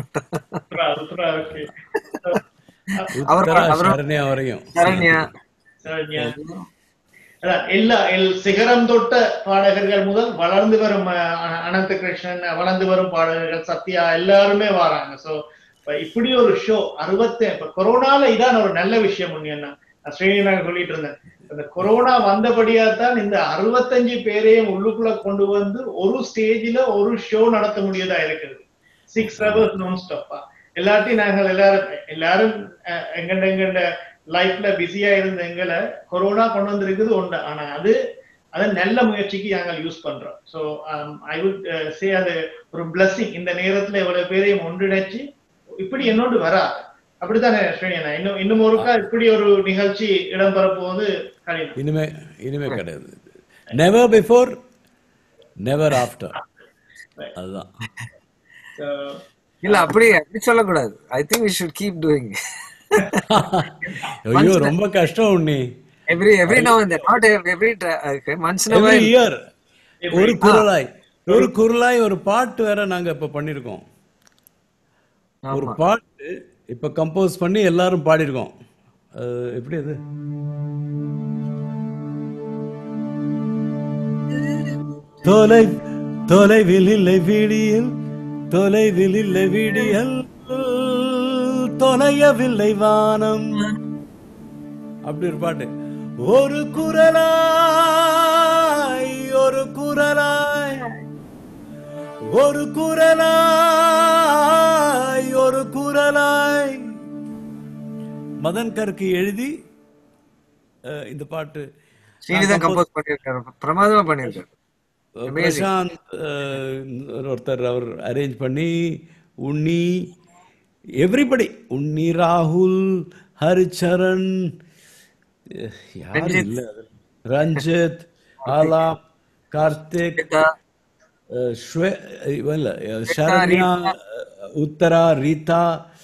அவர் உத்தரா அவர் சரண்யா வரையும் சரண்யா சரண்யா. அதான் எல்லா எல்- சிகரம் தொட்ட பாடகர்கள் முதல் வளர்ந்து வரும் அஹ், அ- அனந்த கிருஷ்ணன் வளர்ந்து வரும் பாடகர்கள் சத்யா எல்லாருமே வராங்க சோ இப்படி ஒரு ஷோ அறுபத்தி இப்ப கொரோனால இதான் ஒரு நல்ல விஷயம் ஒண்ணு என்ன நான் ஸ்ரீனிவாசன் சொல்லிட்டு இருந்தேன் இந்த கொரோனா வந்தபடியா தான் இந்த அறுபத்தஞ்சு பேரையும் உள்ளுக்குள்ள கொண்டு வந்து ஒரு ஸ்டேஜ்ல ஒரு ஷோ நடத்த முடியதா இருக்குது சிக்ஸ் ஹவர்ஸ் நான் ஸ்டாப்பா எல்லாத்தையும் நாங்கள் எல்லாரும் எல்லாரும் அஹ், எங்கண்ட எங்கண்ட லைஃப்ல பிஸியா இருந்த எங்களை கொரோனா கொண்டு வந்திருக்குது ஒன்று ஆனா அது அதை நல்ல முயற்சிக்கு நாங்கள் யூஸ் பண்றோம் ஸோ ஐ வுட் சே அது ஒரு blessing இந்த நேரத்துல இவ்வளவு பேரையும் ஒன்றிணைச்சு இப்படி என்னோடு வராது அப்படித்தானே ஸ்ரீனியனா இன்னும் இன்னும் ஒருக்கா இப்படி ஒரு நிகழ்ச்சி இடம்பெற போது கடினம் இனிமே இனிமே கிடையாது நெவர் பிஃபோர் நெவர் ஆஃப்டர் அதுதான் So, இல்ல அப்படி அப்படி சொல்லக்கூடாது I think we should keep doing ஐயோ ரொம்ப கஷ்டம் Unni every every now and not every months now every year ஒரு குரலாய் ஒரு குரலாய் ஒரு பாட்டு வேற நாங்க இப்ப பண்ணிருக்கோம் ஒரு பாட்டு இப்ப கம்போஸ் பண்ணி எல்லாரும் பாடியிருக்கோம் அது எப்படி அது தொலை தொலைவில் இல்லை விடியல் தொலைவில் இல்லை விடியல் தொலையவில்லை வானம் அப்படி ஒரு பாட்டு ஒரு குரலாய் ஒரு குரலாய் ஒரு குரலாய் ஒரு குரலாய் மதன் கருக்கு எழுதி அஹ், இந்த பாட்டு ஸ்ரீனிதான் கம்போஸ் பண்ணிருக்காரு பிரமாதமா பண்ணிருக்காரு Amazing. பிரசாந்த் அஹ், ஒருத்தர் அவர் அரேஞ்ச் பண்ணி உன்னி எவ்ரிபடி உன்னி ராகுல் ஹரிச்சரண் அஹ், யாரும் ரஞ்சித். இல்ல அதுல. ரஞ்சித் ஆலாப் கார்த்திக் அஹ், ஸ்வே- இவன் இல்ல, அஹ், சரண்யா அஹ், உத்தரா ரீதா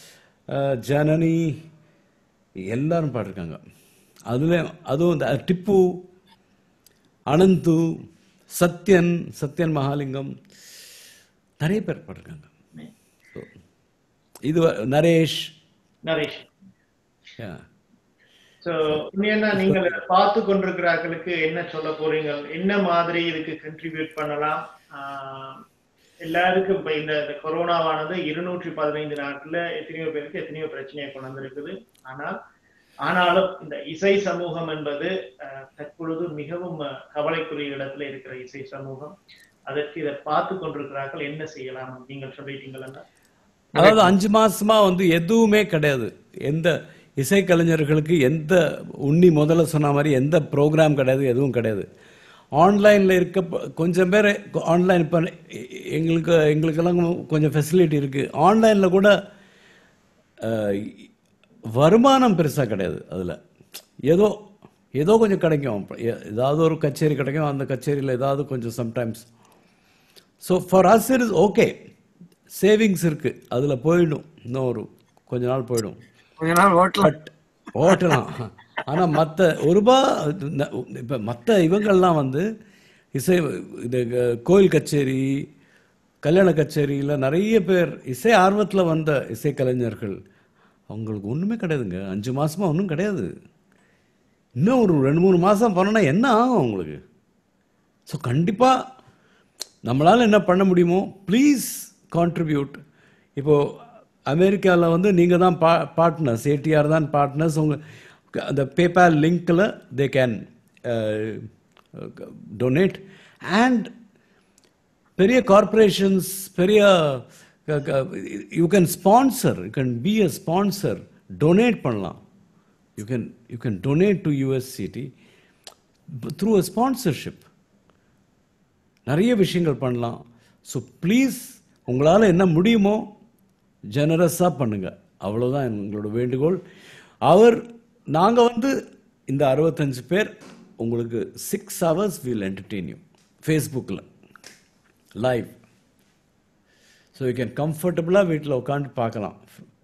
அஹ், ஜனனி எல்லாரும் பாடிருக்காங்க அதுல அதுவும் இந்த டிப்பு அனந்து சத்யன் சத்யன் மகாலிங்கம் நிறைய பேர் பாடிருக்காங்க So, இது வ- நரேஷ் நரேஷ் yeah. சோ என்ன நீங்கள் பார்த்து கொண்டிருக்கிறார்களுக்கு என்ன சொல்ல போறீங்க என்ன மாதிரி இதுக்கு கண்ட்ரிபியூட் பண்ணலாம் ஆஹ் எல்லாருக்கும் இப்ப இந்த இந்த கொரோனாவானது இருநூற்றி பதினைந்து நாட்கள்ல எத்தனையோ பேருக்கு எத்தனையோ பிரச்சனையை கொண்டு வந்திருக்குது ஆனால் ஆனாலும் இந்த இசை சமூகம் என்பது ஆஹ், தற்பொழுது மிகவும் ஆஹ், கவலைக்குரிய இடத்துல இருக்கிற இசை சமூகம் அதற்கு இதை பார்த்து கொண்டிருக்கிறார்கள் என்ன செய்யலாம் நீங்கள் சொல்லிட்டீங்களா அதாவது அஞ்சு மாசமா வந்து எதுவுமே கிடையாது எந்த இசைக்கலைஞர்களுக்கு எந்த உன்னி முதல்ல சொன்ன மாதிரி எந்த ப்ரோக்ராம் கிடையாது எதுவும் கிடையாது ஆன்லைனில் இருக்க ப- கொஞ்சம் பேர் ஆன்லைன் இப்போ எங்களுக்கு எங்களுக்கெல்லாம் கொஞ்சம் ஃபெசிலிட்டி இருக்குது ஆன்லைனில் கூட அஹ், வருமானம் பெருசாக கிடையாது அதில் ஏதோ ஏதோ கொஞ்சம் கிடைக்கும் எ- ஏதாவது ஒரு கச்சேரி கிடைக்கும் அந்த கச்சேரியில் ஏதாவது கொஞ்சம் sometimes so for as it is okay savings இருக்குது அதில் போயிடும் இன்னும் ஒரு கொஞ்ச நாள் போயிடும் கொஞ்ச நாள் ஓட்டலாம் பட் ஓட்டலாம் ஆனால் மற்ற ஒரு ரூபா இப்போ மற்ற இவங்கள்லாம் வந்து இசை இது க- கோயில் கச்சேரி கல்யாண கச்சேரியில் நிறைய பேர் இசை ஆர்வத்தில் வந்த இசைக்கலைஞர்கள் அவங்களுக்கு ஒன்றுமே கிடையாதுங்க அஞ்சு மாசமா ஒன்றும் கிடையாது இன்னும் ஒரு ரெண்டு மூணு மாதம் போனோன்னா என்ன ஆகும் அவங்களுக்கு ஸோ கண்டிப்பாக நம்மளால் என்ன பண்ண முடியுமோ ப்ளீஸ் கான்ட்ரிபியூட் இப்போது அமெரிக்காவில் வந்து நீங்கள் தான் பா பார்ட்னர்ஸ் ஏடிஆர் தான் பார்ட்னர்ஸ் உங்கள் அந்த பேபால் லிங்க்கில் தே கேன் டொனேட் அண்ட் பெரிய கார்ப்பரேஷன்ஸ் பெரிய you can sponsor you can be a sponsor donate பண்ணலாம் you can you can donate to USCT through a sponsorship நிறைய விஷயங்கள் பண்ணலாம் ஸோ ப்ளீஸ் உங்களால் என்ன முடியுமோ ஜெனரஸாக பண்ணுங்க அவ்வளோதான் எங்களோட வேண்டுகோள் அவர் நாங்கள் வந்து இந்த அறுபத்தஞ்சு பேர் உங்களுக்கு six hours will entertain you ஃபேஸ்புக்கில் லைவ் ஸோ யூ கேன் கம்ஃபர்டபுளாக வீட்டில் உட்காந்து பார்க்கலாம்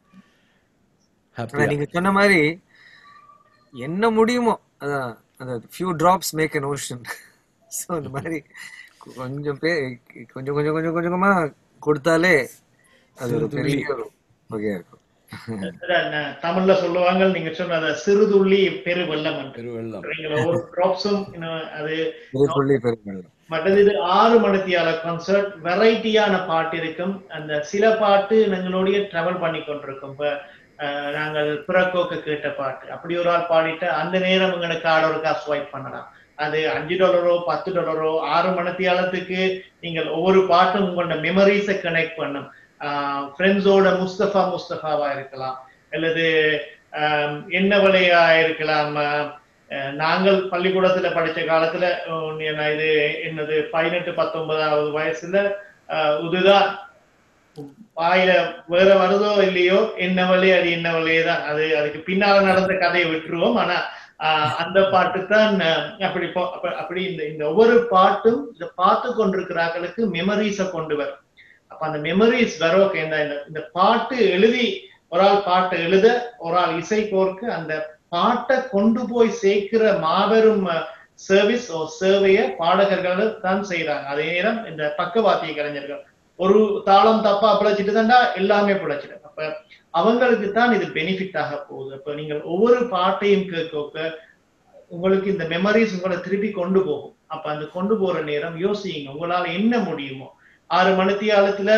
ஆனா ஹாப்பியாக நீங்க சொன்ன மாதிரி என்ன முடியுமோ அதான் அந்த few drops make an ocean so அந்த மாதிரி கொஞ்சம் பே கொஞ்சம் கொஞ்சம் கொஞ்சம் கொஞ்சமா கொடுத்தாலே அது ஒரு சிறு துளி. பெரிய ஒரு வகையா இருக்கும் அதான் ந- தமிழ்ல சொல்லுவாங்க நீங்க சொன்ன அந்த சிறுதுள்ளி பெருவெள்ளம் என்று. பெருவெள்ளம் சரிங்களா? ஒவ்வொரு ட்ராப்ஸும் அது பெரிய புள்ளி பெருமெல்லாம் மற்றது இது ஆறு மணித்தியால கான்சர்ட் வெரைட்டியான பாட்டு இருக்கும் அந்த சில பாட்டு எங்களுடைய டிராவல் பண்ணி கொண்டிருக்கும் இப்ப அஹ், நாங்கள் பிறக்கோக்க கேட்ட பாட்டு அப்படி ஒரு ஆள் பாடிட்டு அந்த நேரம் எங்களுக்கு ஆடோருக்கா ஸ்வைப் பண்ணலாம் அது அஞ்சு டாலரோ பத்து டாலரோ ஆறு மணித்தியாலத்துக்கு நீங்கள் ஒவ்வொரு பாட்டும் உங்களோட மெமரிஸை கனெக்ட் பண்ணும் ஃப்ரெண்ட்ஸோட முஸ்தபா முஸ்தபாவா இருக்கலாம் அல்லது ஆஹ், என்ன விலையா இருக்கலாம் ஆஹ், அஹ், நாங்கள் பள்ளிக்கூடத்துல படிச்ச காலத்துல அஹ், என்ன இது என்னது பதினெட்டு பத்தொன்பதாவது வயசுல ஆஹ், இதுதான் வாயில வேற வருதோ இல்லையோ என்ன வழி அது என்ன வழியே தான் அது அதுக்கு பின்னால நடந்த கதையை விட்டுருவோம் ஆனா ஆஹ், அந்த பாட்டு தான் அப்படி போ- அப்ப- அப்படி இந்த இந்த ஒவ்வொரு பாட்டும் இதை பார்த்து கொண்டிருக்கிறார்களுக்கு மெமரிஸை கொண்டு வரும் அப்ப அந்த மெமரிஸ் வரோக்கு இந்த இந்த- இந்த பாட்டு எழுதி ஒரு ஆள் பாட்டை எழுத ஒரு ஆள் இசை கோர்க்கு அந்த பாட்டை கொண்டு போய் சேர்க்கிற மாபெரும் சர்வீஸ் ஓ சேவையை பாடகர்கள் தான் செய்யறாங்க அதே நேரம் இந்த பக்கவாத்திய கலைஞர்கள் ஒரு தாளம் தப்பா பிழைச்சிட்டு தாண்டா எல்லாமே பிழைச்சிடும் அப்ப அவங்களுக்கு தான் இது பெனிஃபிட் ஆக போகுது அப்ப நீங்கள் ஒவ்வொரு பாட்டையும் கேட்க உங்களுக்கு இந்த மெமரிஸ் உங்களை திருப்பி கொண்டு போகும் அப்ப அந்த கொண்டு போற நேரம் யோசிங்க உங்களால என்ன முடியுமோ ஆறு மணித்தியாலத்துல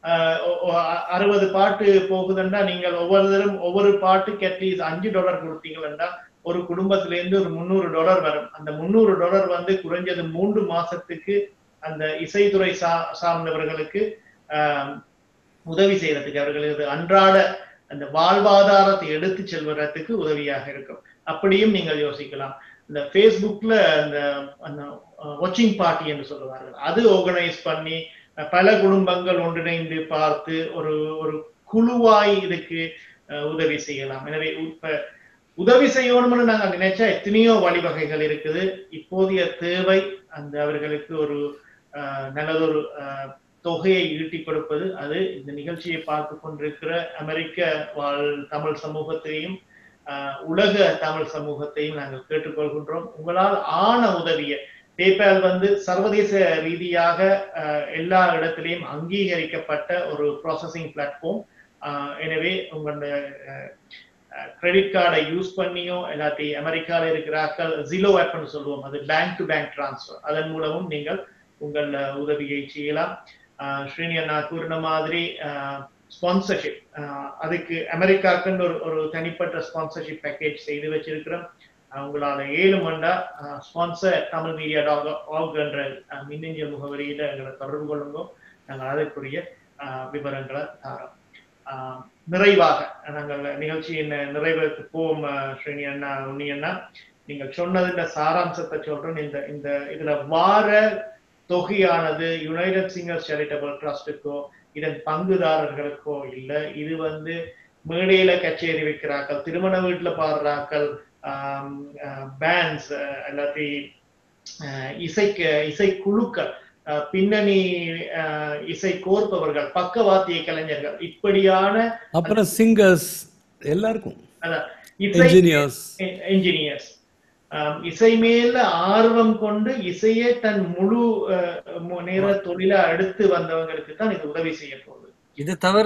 அறுபது பாட்டு போகுதுன்னா நீங்கள் ஒவ்வொருத்தரும் ஒவ்வொரு பாட்டுக்கு அட்லீஸ்ட் அஞ்சு டாலர் கொடுத்தீங்கன்னா ஒரு குடும்பத்துல இருந்து ஒரு முந்நூறு டாலர் வரும் அந்த முந்நூறு டாலர் வந்து குறைஞ்சது மூன்று மாசத்துக்கு அந்த இசைத்துறை சா சார்ந்தவர்களுக்கு ஆஹ், உதவி செய்யறதுக்கு அவர்களது அன்றாட அந்த வாழ்வாதாரத்தை எடுத்து செல்வதற்கு உதவியாக இருக்கும் அப்படியும் நீங்கள் யோசிக்கலாம் இந்த ஃபேஸ்புக்ல அந்த அந்த வாட்சிங் பார்ட்டி என்று சொல்லுவார்கள் அது ஆர்கனைஸ் பண்ணி அஹ், பல குடும்பங்கள் ஒன்றிணைந்து பார்த்து ஒரு ஒரு குழுவாய் இதுக்கு அஹ், உதவி செய்யலாம் எனவே இப்ப உதவி செய்யணும்னு நாங்க நினைச்சா எத்தனையோ வழிவகைகள் இருக்குது இப்போதைய தேவை அந்த அவர்களுக்கு ஒரு அஹ், நல்லதொரு அஹ், தொகையை ஈட்டி கொடுப்பது அது இந்த நிகழ்ச்சியை பார்த்து கொண்டிருக்கிற அமெரிக்க வாழ் தமிழ் சமூகத்தையும் ஆஹ், உலக தமிழ் சமூகத்தையும் நாங்கள் கேட்டுக்கொள்கின்றோம் உங்களால் ஆன உதவியை பேபால் வந்து சர்வதேச ரீதியாக ஆஹ், எல்லா இடத்திலையும் அங்கீகரிக்கப்பட்ட ஒரு ப்ராசஸிங் பிளாட்ஃபார்ம் எனவே உங்களுடைய கிரெடிட் கார்டை யூஸ் பண்ணியோ இல்லாட்டி அமெரிக்கால இருக்கிறார்கள் ஜிலோ ஆப்னு சொல்லுவோம் அது பேங்க் டு பேங்க் டிரான்ஸ்ஃபர் அதன் மூலமும் நீங்கள் உங்கள் அஹ், உதவியை செய்யலாம் ஆஹ், ஸ்ரீனி அண்ணா கூறின மாதிரி ஸ்பான்சர்ஷிப் அதுக்கு அமெரிக்காக்குன்னு ஒரு ஒரு தனிப்பட்ட ஸ்பான்சர்ஷிப் பேக்கேஜ் செய்து வச்சிருக்கிறோம் ஆஹ், உங்களால ஏழு மண்டா ஸ்பான்சர் தமிழ் மீடியா டாக் ஆகுன்ற மின்னஞ்சல் முகவரியில எங்களை தொடர்பு கொள்ளுங்க நாங்கள் அதற்குரிய ஆஹ், விவரங்களை தாரோம் ஆஹ், நிறைவாக நாங்கள் நிகழ்ச்சியின் நிறைவுக்கு போவோம் ஆஹ், ஸ்ரீனி அண்ணா உன்னி அண்ணா நீங்கள் சொன்னதுல சாராம்சத்தை சொல்றேன் இந்த இந்த இதுல வார தொகையானது யுனைடெட் சிங்கர்ஸ் சேரிட்டபிள் ட்ரஸ்ட்டுக்கோ இதன் பங்குதாரர்களுக்கோ இல்ல இது வந்து மேடையில கச்சேரி வைக்கிறார்கள் திருமண வீட்டுல பாடுறாக்கள் பேண்ட்ஸ் எல்லாத்தையும் ஆஹ் இசைக்கு இசைக்குழுக்கள் ஆஹ் பின்னணி ஆஹ் இசை கோர்ப்பவர்கள் பக்கவாத்திய கலைஞர்கள் இப்படியான அப்புறம் சிங்கர்ஸ் எல்லாருக்கும் அதான் Engineers. என்ஜினியர்ஸ் இசை மேல ஆர்வம் கொண்டு இசையே தன் முழு ஆஹ் மு- நேர தொழிலா எடுத்து வந்தவங்களுக்கு தான் இது உதவி செய்ய போகுது இது தவிர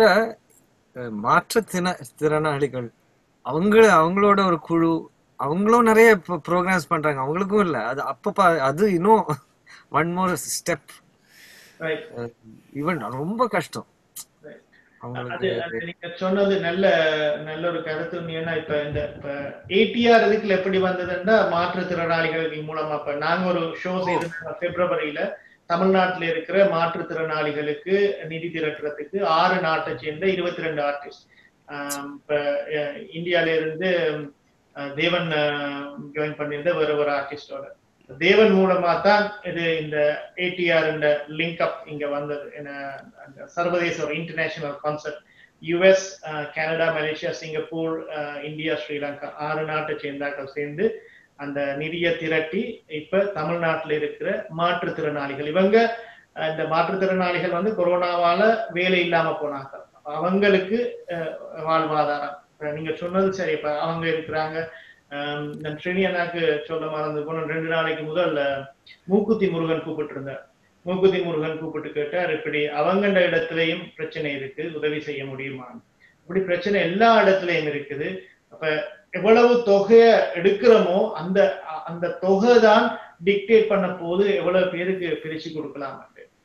அஹ், மாற்றுத்தின திறனாளிகள் அவங்க அவங்களோட ஒரு குழு அவங்களும் நிறைய ப்ரோக்ராம்ஸ் பண்றாங்க அவங்களுக்கும் இல்ல அது அப்ப அது இன்னும் one more step Right. Even ரொம்ப கஷ்டம் அது அவங்களுக்கு அது நீங்க சொன்னது நல்ல நல்ல ஒரு கருத்து ஏன்னா இப்ப இந்த இப்ப ஏடிஆர் இதுக்குள்ள எப்படி வந்ததுன்னா மாற்றுத்திறனாளிகள் மூலமா இப்ப நாங்க ஒரு ஷோ செய்திருந்தோம் பிப்ரவரியில தமிழ்நாட்டில் இருக்கிற மாற்றுத்திறனாளிகளுக்கு நிதி திரட்டுறதுக்கு ஆறு நாட்டை சேர்ந்த இருபத்தி ரெண்டு ஆர்டிஸ்ட் இப்ப அஹ், இந்தியால இருந்து அஹ், தேவன் ஜாயின் பண்ணியிருந்த வேற ஒரு ஆர்டிஸ்டோட தேவன் மூலமா தான் இது இந்த ஏடிஆர் இந்த லிங்க் அப் இங்க வந்தது என்ன, அந்த சர்வதேச ஒரு international concept US Canada Malaysia Singapore அஹ், இந்தியா ஸ்ரீலங்கா ஆறு நாட்டை சேர்ந்தாக்கள் சேர்ந்து அந்த நிதியை திரட்டி இப்ப தமிழ்நாட்டில் இருக்கிற மாற்றுத்திறனாளிகள் இவங்க அஹ், இந்த மாற்றுத்திறனாளிகள் வந்து கொரோனாவால வேலை இல்லாம போனாங்க அப்ப அவங்களுக்கு அஹ், வாழ்வாதாரம் இப்ப நீங்க சொன்னது சரி இப்ப அவங்க இருக்கிறாங்க ஆம், நான் ஸ்ரீனி அண்ணாக்கு சொல்ல மறந்து போன ரெண்டு நாளைக்கு முதல் அஹ், மூக்குத்தி முருகன் கூப்பிட்டு இருந்தார் மூக்குத்தி முருகன் கூப்பிட்டு கேட்டார் இப்படி அவங்கண்ட இடத்துலயும் பிரச்சனை இருக்கு உதவி செய்ய முடியுமா இப்படி பிரச்சனை எல்லா இடத்துலயும் இருக்குது அப்ப எவ்வளவு தொகையை எடுக்கிறோமோ அந்த அ- அந்த தொகை தான் டிக்டேட் பண்ண போது எவ்வளவு பேருக்கு பிரிச்சு கொடுக்கலாம்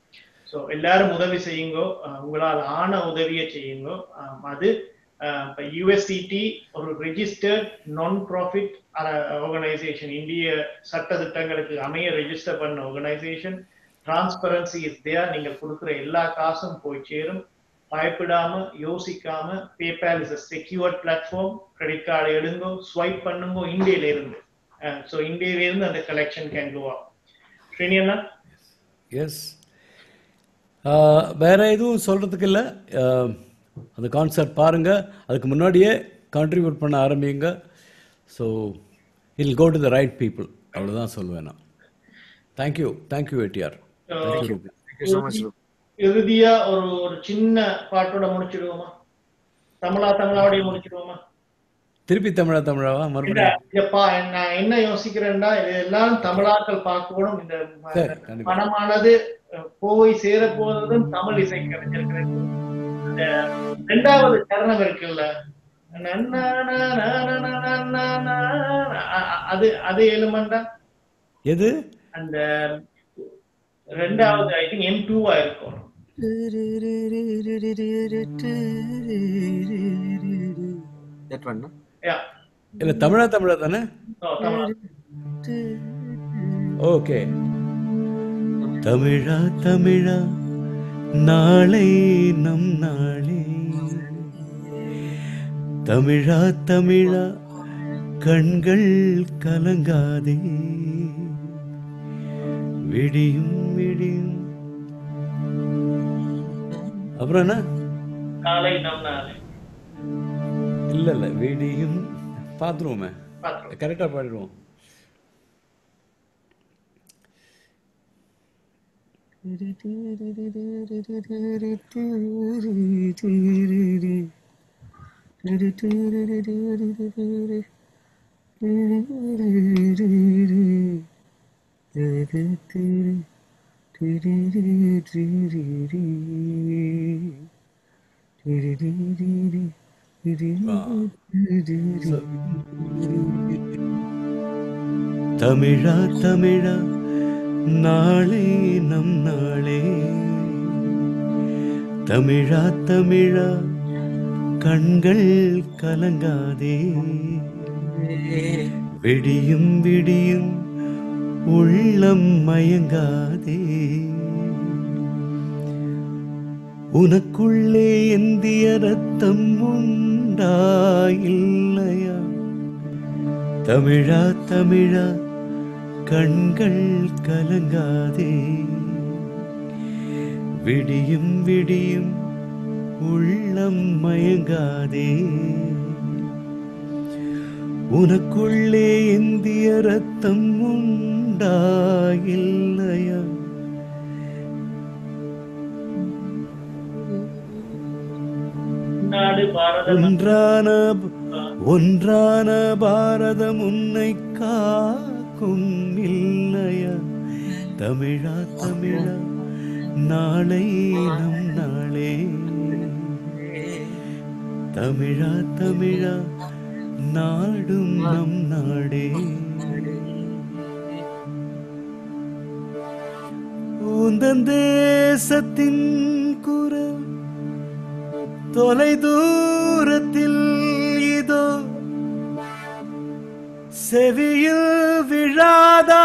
ஸோ எல்லாரும் உதவி செய்யுங்கோ அஹ் உங்களால் ஆன உதவியை செய்யுங்கோ ஆம், அது அஹ், இப்ப யூஎஸ்சிடி ஒரு ரெஜிஸ்டர்ட் நான் ப்ராஃபிட் ஆர்கனைசேஷன் இந்திய சட்ட திட்டங்களுக்கு அமைய ரெஜிஸ்டர் பண்ண ஆர்கனைசேஷன் டிரான்ஸ்பரன்சி இஸ் தேர் நீங்கள் கொடுக்குற எல்லா காசும் போய் சேரும் பயப்படாம யோசிக்காம PayPal is a secured platform credit card எடுங்கோ ஸ்வைப் பண்ணுங்கோ இந்தியில இருந்து ஸோ இந்தியில இருந்து அந்த கலெக்ஷன் கேன் கோ ஸ்ரீனி அண்ணா எஸ் வேற எதுவும் சொல்றதுக்கு இல்லை அந்த கான்செர்ட் பாருங்க அதுக்கு முன்னாடியே கான்ட்ரிபியூட் பண்ண ஆரம்பிங்க so I'll go to the right people அவ்வளோதான் சொல்லுவேன் நான் தேங்க்யூ தேங்க்யூ எட்டிஆர் தேங்க்யூ இறுதி- இறுதியா ஒரு ஒரு சின்ன பாட்டோட முடிச்சிடுவோமா தமிழா தமிழாவோடய முடிச்சிடுவோமா திருப்பி தமிழா தமிழாவா இல்ல, மறுபடியும் இத பா- நான் என்ன யோசிக்கிறேன்னா இது எல்லாம் தமிழாக்கள் பார்க்கணும் இந்த ம- சரி, கண்டிப்பா. பணமானது அஹ், போய் சேர போறதும் தமிழ் இசை கலைஞர்கள் இந்த ரெண்டாவது சரணம் இருக்குல்ல நன்னா, நா, நா, நா, நா, நா, நா, நா, அ- அ- அது அது எலுமெண்டா எது அந்த ரெண்டாவது ஐ திங்க் எம் டூவா இருக்கும் That one, no? Yeah. இல்லை தமிழா தமிழா தானே Oh, தமிழா. ஓகே தமிழா தமிழா நாளை நம் நாளே தமிழா தமிழா கண்கள் கலங்காதே விடியும் விடியும் அப்புறம் என்ன காலை நம் நாளை இல்ல இல்ல விடியும் பார்த்துருவோமே பார்த்துருவோம். கரெக்டாக பாடிடுவோம் தமிழா தமிழா நாளே நம் நாளே தமிழா தமிழா கண்கள் கலங்காதே விடியும் விடியும் உள்ளம் மயங்காதே உனக்குள்ளே எந்திய ரத்தம் உண்டா இல்லையா தமிழா தமிழா கண்கள் கலங்காதே விடியும் விடியும் உள்ளம் மயங்காதே உனக்குள்ளே இந்திய ரத்தம் உண்டா இல்லையா நாடு பாரதம் ஒன்றான ஒன்றான பாரதம் உன்னை காக்கும் இல்லையா தமிழா தமிழா நாளை நம் நாளே தமிழா தமிழா நாடும் நம் நாடே உந்தன் தேசத்தின் குரல் தொலை தூரத்தில் இதோ செவியில் விழாதா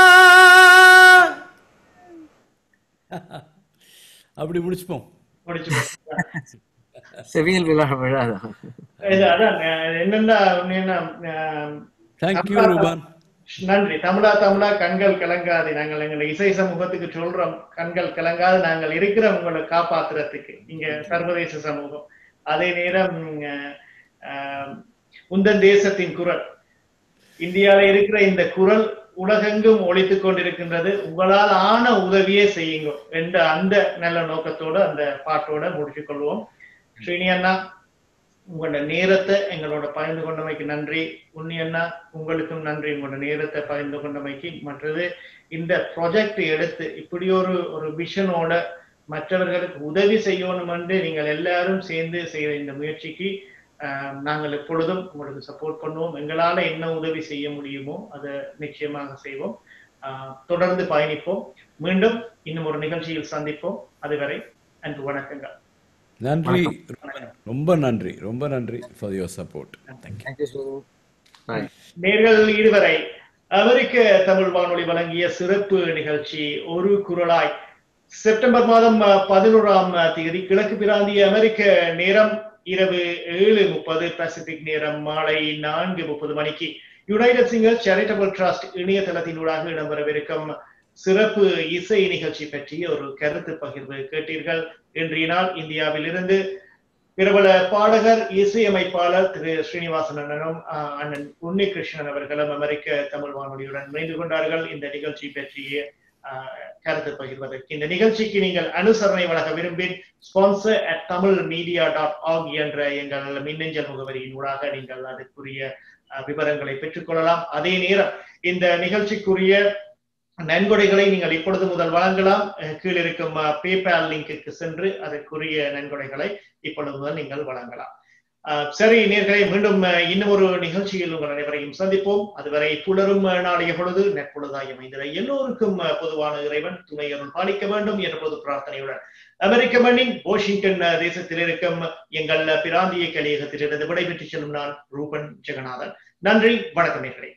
அப்படி முடிச்சுப்போம் முடிச்சு செவியல் விழா விழாதா இது அதான் அஹ், என்னன்னா என்ன அஹ், Thank you, தமிழா- ரூபான். நன்றி தமிழா தமிழா கண்கள் கலங்காது நாங்கள் எங்கள் இசை சமூகத்துக்கு சொல்றோம் கண்கள் கலங்காது நாங்கள் இருக்கிறோம் உங்களை காப்பாத்துறதுக்கு இங்க சர்வதேச சமூகம் அதே நேரம் அஹ், அஹ், உந்தன் தேசத்தின் குரல் இந்தியாவில இருக்கிற இந்த குரல் உலகெங்கும் ஒழித்துக் கொண்டிருக்கின்றது உங்களால் ஆன உதவியே செய்யுங்க என்ற அந்த நல்ல நோக்கத்தோட அந்த பாட்டோட முடிச்சுக் கொள்வோம் ஸ்ரீனி அண்ணா உங்களோட நேரத்தை எங்களோட பகிர்ந்து கொண்டமைக்கு நன்றி உன்னி அண்ணா உங்களுக்கும் நன்றி உங்களோட நேரத்தை பகிர்ந்து கொண்டமைக்கு மற்றது இந்த ப்ராஜெக்ட் எடுத்து இப்படி ஒரு ஒரு விஷனோட மற்றவர்களுக்கு உதவி செய்யணும் என்று நீங்கள் எல்லாரும் சேர்ந்து செய்த இந்த முயற்சிக்கு ஆஹ், நாங்கள் எப்பொழுதும் உங்களுக்கு சப்போர்ட் பண்ணுவோம் எங்களால என்ன உதவி செய்ய முடியுமோ அதை நிச்சயமாக செய்வோம் ஆஹ், தொடர்ந்து பயணிப்போம் மீண்டும் இன்னும் ஒரு நிகழ்ச்சியில் சந்திப்போம் அதுவரை அன்பு வணக்கங்கள் நன்றி ரொம்ப நன்றி ரொம்ப நன்றி ஃபார் யுவர் சப்போர்ட் தேங்க்யூ நேர்கள் இதுவரை அமெரிக்க தமிழ் வானொலி வழங்கிய சிறப்பு நிகழ்ச்சி ஒரு குரலாய் செப்டம்பர் மாதம் அஹ், பதினோராம் தேதி கிழக்கு பிராந்திய அமெரிக்க நேரம் இரவு ஏழு முப்பது பசிபிக் நேரம் மாலை நான்கு முப்பது மணிக்கு யுனைடெட் சிங்கர் சேரிட்டபிள் ட்ரஸ்ட் இணையதளத்தினூடாக இடம்பெறவிருக்கும் சிறப்பு இசை நிகழ்ச்சி பற்றிய ஒரு கருத்து பகிர்வு கேட்டீர்கள் இன்றைய நாள் இந்தியாவில் இருந்து பிரபல பாடகர் இசையமைப்பாளர் திரு ஸ்ரீனிவாசன் அண்ணனும் ஆஹ், அண்ணன் உன்னிகிருஷ்ணன் அவர்களும் அமெரிக்க தமிழ் வானொலியுடன் இணைந்து கொண்டார்கள் இந்த நிகழ்ச்சி பற்றிய ஆஹ், கருத்து பகிர்வதற்கு இந்த நிகழ்ச்சிக்கு நீங்கள் அனுசரணை வழங்க விரும்பின் sponsor at Tamil media dot org என்ற எங்கள் மின்னஞ்சல் முகவரியின் ஊடாக நீங்கள் அதற்குரிய ஆஹ், விவரங்களை பெற்றுக்கொள்ளலாம் அதே நேரம் இந்த நிகழ்ச்சிக்குரிய நன்கொடைகளை நீங்கள் இப்பொழுது முதல் வழங்கலாம் அஹ் கீழ் இருக்கும் பேபால் லிங்க்கு சென்று அதற்குரிய நன்கொடைகளை இப்பொழுது முதல் நீங்கள் வழங்கலாம் அஹ் சரி நேர்களை மீண்டும் அஹ், இன்னும் ஒரு நிகழ்ச்சியில் உங்கள் அனைவரையும் சந்திப்போம் அதுவரை புலரும் அஹ், நாளைய பொழுது நெற்பொழுதாய் அமைந்திட எல்லோருக்கும் அஹ், பொதுவான இறைவன் துணை அருள் பாலிக்க வேண்டும் என்ற பொது பிரார்த்தனையுடன் அமெரிக்க மண்ணின் வாஷிங்டன் அஹ், தேசத்தில் இருக்கும் எங்கள் அஹ், பிராந்திய கலையகத்திலிருந்து விடைபெற்று செல்லும் நான் ரூபன் ஜெகநாதன் நன்றி வணக்கம் நேர்களே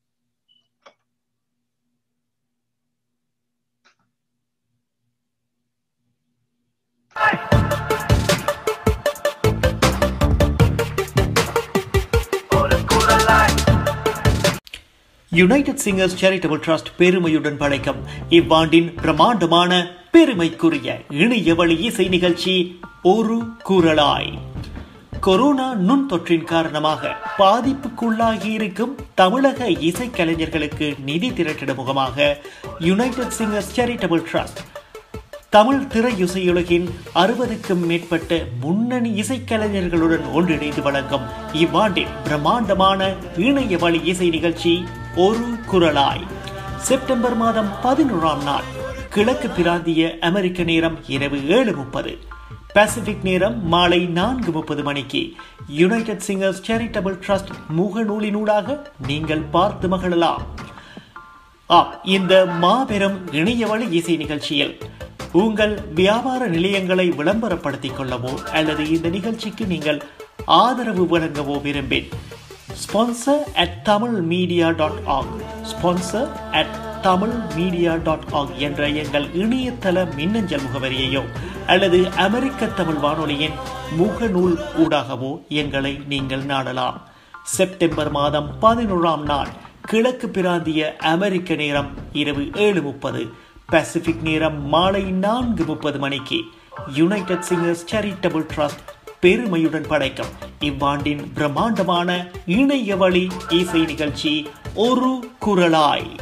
யுனைடெட் சிங்கர்ஸ் சேரிட்டபிள் ட்ரஸ்ட் பெருமையுடன் படைக்கும் இவ்வாண்டின் பிரமாண்டமான பெருமைக்குரிய இணைய வழி இசை நிகழ்ச்சி ஒரு குரலாய் கொரோனா நுண்தொற்றின் காரணமாக பாதிப்புக்குள்ளாகி இருக்கும் தமிழக இசைக்கலைஞர்களுக்கு நிதி திரட்டிட முகமாக United Singers Charitable Trust Tamil திரையுசையுலகின் அறுபதுக்கும் மேற்பட்ட முன்னணி இசைக்கலைஞர்களுடன் ஒன்றிணைந்து வழங்கும் இவ்வாண்டின் பிரம்மாண்டமான இணைய வழி இசை நிகழ்ச்சி ஒரு குரலாய் செப்டம்பர் மாதம் பதினோராம் நாள் கிழக்கு பிராந்திய அமெரிக்க நேரம் இரவு ஏழு முப்பது பசிபிக் நேரம் மாலை நான்கு முப்பது மணிக்கு யுனைடெட் சிங்கர்ஸ் சேரிட்டபிள் ட்ரஸ்ட் முகநூலினூடாக நீங்கள் பார்த்து மகிழலாம் ஆம் இந்த மாபெரும் இணையவழி இசை நிகழ்ச்சியில் உங்கள் வியாபார நிலையங்களை விளம்பரப்படுத்திக் கொள்ளவோ அல்லது இந்த நிகழ்ச்சிக்கு நீங்கள் ஆதரவு வழங்கவோ விரும்பின் sponsor at Tamil media dot org sponsor at Tamil media dot org என்ற எங்கள் இணையதள மின்னஞ்சல் முகவரியையோ அல்லது அமெரிக்க தமிழ் வானொலியின் முகநூல் ஊடாகவோ எங்களை நீங்கள் நாடலாம் செப்டம்பர் மாதம் பதினோராம் நாள் கிழக்கு பிராந்திய அமெரிக்க நேரம் இரவு ஏழு முப்பது பசிபிக் நேரம் மாலை நான்கு முப்பது மணிக்கு யுனைடெட் சிங்கர்ஸ் சேரிட்டபிள் ட்ரஸ்ட் பெருமையுடன் படைக்கும் இவ்வாண்டின் பிரம்மாண்டமான இணைய வழி இசை நிகழ்ச்சி ஒரு குரலாய்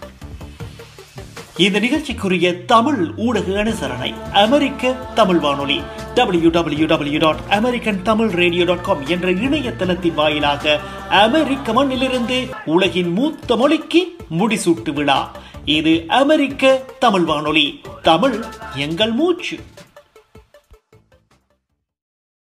இந்த நிகழ்ச்சிக்குரிய தமிழ் ஊடக அனுசரணை அமெரிக்க தமிழ் வானொலி W W W dot American Tamil radio dot com என்ற இணையதளத்தின் வாயிலாக அமெரிக்க மண்ணிலிருந்து உலகின் மூத்த மொழிக்கு முடிசூட்டு விழா இது அமெரிக்க தமிழ் வானொலி தமிழ் எங்கள் மூச்சு